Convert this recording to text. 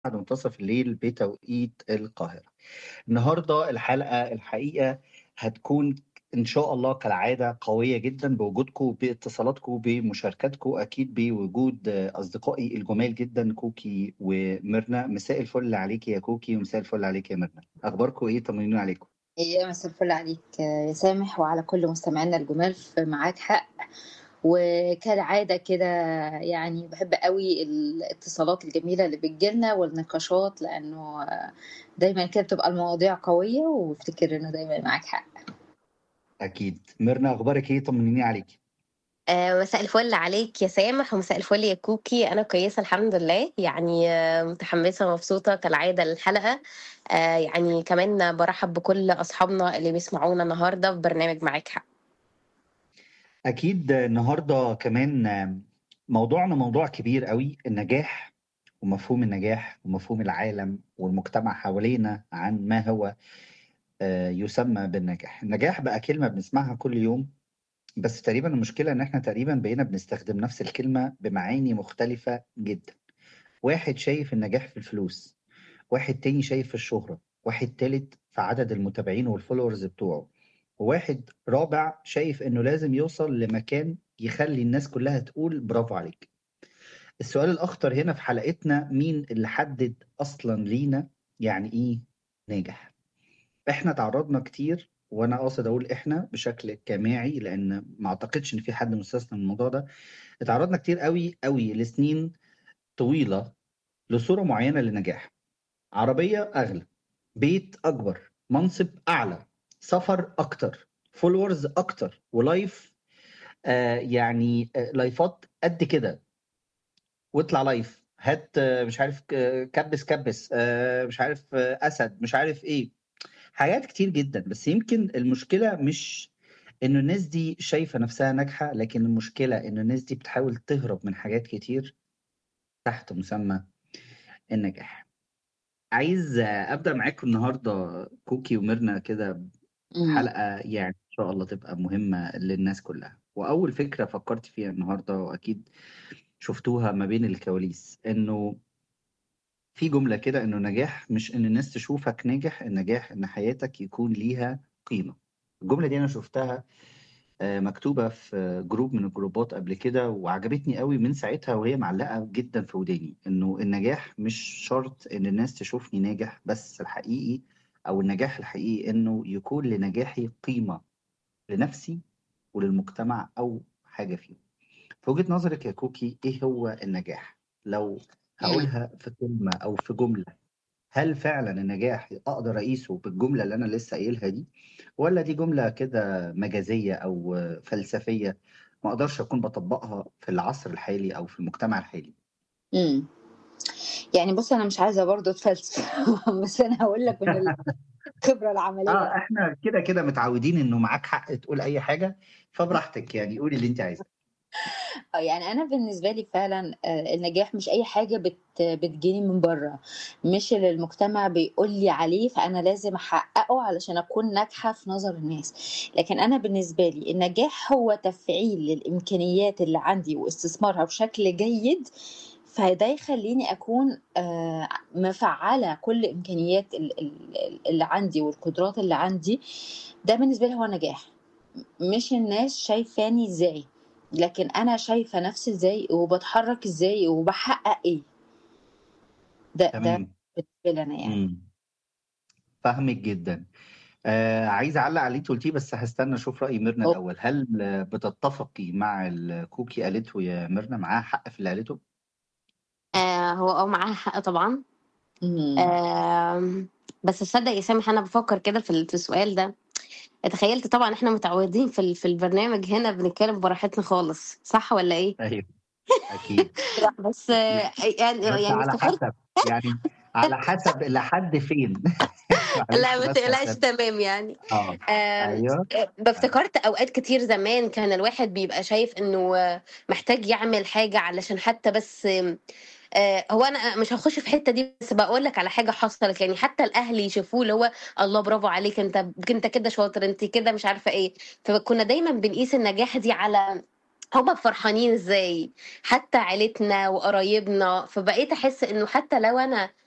بعد منتصف الليل بتوقيت القاهرة. النهارده الحلقة الحقيقة هتكون إن شاء الله كالعادة قوية جدًا بوجودكم، باتصالاتكم، بمشاركاتكم، أكيد بوجود أصدقائي الجمال جدًا كوكي وميرنا. مساء الفل عليكِ يا كوكي ومساء الفل عليكِ يا ميرنا. أخباركم إيه؟ طمنوني عليكم. يا مساء الفل عليك يا سامح وعلى كل مستمعينا الجمال في معاك حق وكالعادة كده يعني بحب قوي الاتصالات الجميلة اللي بتجيلنا والنقاشات لأنه دايما كده بتبقى المواضيع قوية وافتكر إنه دايما معاك حق أكيد. ميرنا أخبارِك إيه؟ طمنيني عليكِ. آآ مساء الفل عليك يا سامح ومساء الفل يا كوكي، أنا كويسة الحمد لله، يعني متحمسة ومبسوطة كالعادة للحلقة، آآ يعني كمان بارحب بكل أصحابنا اللي بيسمعونا النهارده في برنامج معاك حق. أكيد النهارده كمان موضوعنا موضوع كبير أوي، النجاح ومفهوم النجاح ومفهوم العالم والمجتمع حوالينا عن ما هو آآ يسمى بالنجاح. النجاح بقى كلمة بنسمعها كل يوم، بس تقريبًا المشكلة إن إحنا تقريبًا بقينا بنستخدم نفس الكلمة بمعاني مختلفة جدًا. واحد شايف النجاح في الفلوس، واحد تاني شايف في الشهرة، واحد تالت في عدد المتابعين والfollowers بتوعه، وواحد رابع شايف إنه لازم يوصل لمكان يخلّي الناس كلها تقول برافو عليك. السؤال الأخطر هنا في حلقتنا مين اللي حدد أصلًا لينا يعني إيه ناجح؟ إحنا اتعرضنا كتير وأنا قاصد أقول إحنا بشكل جماعي لأن ما أعتقدش إن في حد مستثنى من الموضوع ده، اتعرضنا كتير أوي، أوي لسنين طويلة لصورة معينة للنجاح. عربية أغلى، بيت أكبر، منصب أعلى، سفر أكتر، followers أكتر، ولايف آآ يعني آآ لايفات قد كده. واطلع لايف، هات مش عارف ك كبّس كبّس، آآ مش عارف أسد، مش عارف إيه. حاجات كتير جدًا، بس يمكن المشكلة مش إنه الناس دي شايفة نفسها ناجحة، لكن المشكلة إن الناس دي بتحاول تهرب من حاجات كتير تحت مسمى النجاح. عايز أبدأ معاكم النهارده كوكي وميرنا كده إمم. حلقة يعني إن شاء الله تبقى مهمة للناس كلها. وأول فكرة فكرت فيها النهارده وأكيد شفتوها ما بين الكواليس، إنه في جملة كده إنه النجاح مش إن الناس تشوفك ناجح، النجاح إن حياتك يكون ليها قيمة. الجملة دي أنا شُفتها آآ مكتوبة في جروب من الجروبات قبل كده وعجبتني أوي من ساعتها وهي معلقة جدًا في وداني، إنه النجاح مش شرط إن الناس تشوفني ناجح، بس الحقيقي أو النجاح الحقيقي إنه يكون لنجاحي قيمة لنفسي وللمجتمع أو حاجة فيهم. في وجهة نظرِك يا كوكي إيه هو النجاح؟ لو إمم. هاقولها في كلمة أو في جملة، هل فعلًا النجاح أقدر أقيسه بالجملة اللي أنا لسه قايلها دي، والّا دي جملة كده مجازية أو فلسفية ما أقدرش أكون باطبّقها في العصر الحالي أو في المجتمع الحالي؟ إمم. يعني بُص أنا مش عايزة برضه أتفلسف بس أنا هاقول لك من الخبرة آه، العملية. إحنا كده، كده متعودين إنه معاك حق تقول أي حاجة، فبراحتك يعني قولي اللي أنتِ عايزاه. آه، يعني أنا بالنسبة لي فعلًا آآ النجاح مش أي حاجة بت بتجيني من برّه، مش اللي المجتمع بيقول لي عليه فأنا لازم أحققه علشان أكون ناجحة في نظر الناس. لكن أنا بالنسبة لي النجاح هو تفعيل للإمكانيات اللي عندي واستثمارها بشكل جيد، فده يخلّيني أكون آآ مفعّلة كل إمكانيات ال ال اللي عندي والقدرات اللي عندي، ده بالنسبة لي هو نجاح. م مش الناس شايفاني إزاي، لكن أنا شايفة نفسي إزاي وباتحرك إزاي وباحقق إيه. ده ده تمام. بالنسبة لي أنا يعني. إمم. فاهمِك جدًا. آآ عايز أعلّق على اللي أنتِ قُلتيه بس هاستنى أشوف رأي ميرنا أوك الأول. هل بتتفقي مع اللي كوكي قالته يا ميرنا، معاها حق في اللي قالته؟ آآ هو آه معاها حق طبعًا. إمم. آمم بس تصدق يا سامح أنا بافكّر كده في ال في السؤال ده، تخيّلت طبعًا إحنا متعودين في ال في البرنامج هنا بنتكلم براحتنا خالص، صح والّا إيه؟ أيوه، أكيد. لأ بس أكيد. يعني بس يعني على افتكرت حسب، يعني على حسب لحد فين. معلش لا ما بس تقلقش عشان تمام يعني. آه، آمم أيوه. آآ بافتكرت أوقات كتير زمان كان الواحد بيبقى شايف إنه محتاج يعمل حاجة علشان حتى بس آمم آآ هو أنا مش هاخش في الحتة دي بس باقول لك على حاجة حصلت، يعني حتى الأهل يشوفوه اللي هو الله برافو عليك أنت أنت كده شاطر، أنتِ كده مش عارفة إيه، فكنا دايمًا بنقيس النجاح دي على هُم فرحانين إزاي، حتى عيلتنا وقرايبنا، فبقيت أحس إنه حتى لو أنا